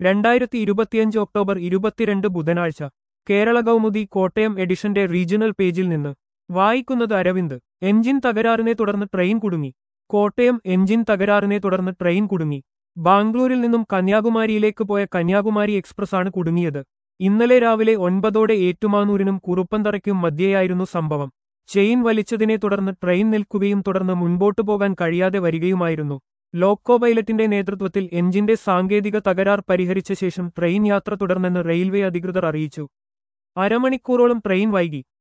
രണ്ടായിരത്തി ഇരുപത്തിയഞ്ച് ഒക്ടോബർ ഇരുപത്തിരണ്ട് ബുധനാഴ്ച കേരള കൗമുദി കോട്ടയം എഡിഷന്റെ റീജിയണൽ പേജിൽ നിന്ന് വായിക്കുന്നത് അരവിന്ദ് എഞ്ചിൻ തകരാറിനെ തുടർന്ന് ട്രെയിൻ കുടുങ്ങി കോട്ടയം എഞ്ചിൻ തകരാറിനെ തുടർന്ന് ട്രെയിൻ കുടുങ്ങി ബാംഗ്ലൂരിൽ നിന്നും കന്യാകുമാരിയിലേക്ക് പോയ കന്യാകുമാരി എക്സ്പ്രസ് ആണ് കുടുങ്ങിയത് ഇന്നലെ രാവിലെ ഒൻപതോടെ ഏറ്റുമാനൂരിനും കുറുപ്പന്തറയ്ക്കും മധ്യേയായിരുന്നു സംഭവം ചെയിൻ വലിച്ചതിനെ തുടർന്ന് ട്രെയിൻ നിൽക്കുകയും തുടർന്ന് മുൻപോട്ടു പോകാൻ കഴിയാതെ വരികയുമായിരുന്നു ലോക്കോ പൈലറ്റിന്റെ നേതൃത്വത്തിൽ എഞ്ചിന്റെ സാങ്കേതിക തകരാർ പരിഹരിച്ച ശേഷം ട്രെയിൻ യാത്ര തുടർന്നെന്ന് റെയിൽവേ അധികൃതർ അറിയിച്ചു അരമണിക്കൂറോളം ട്രെയിൻ വൈകി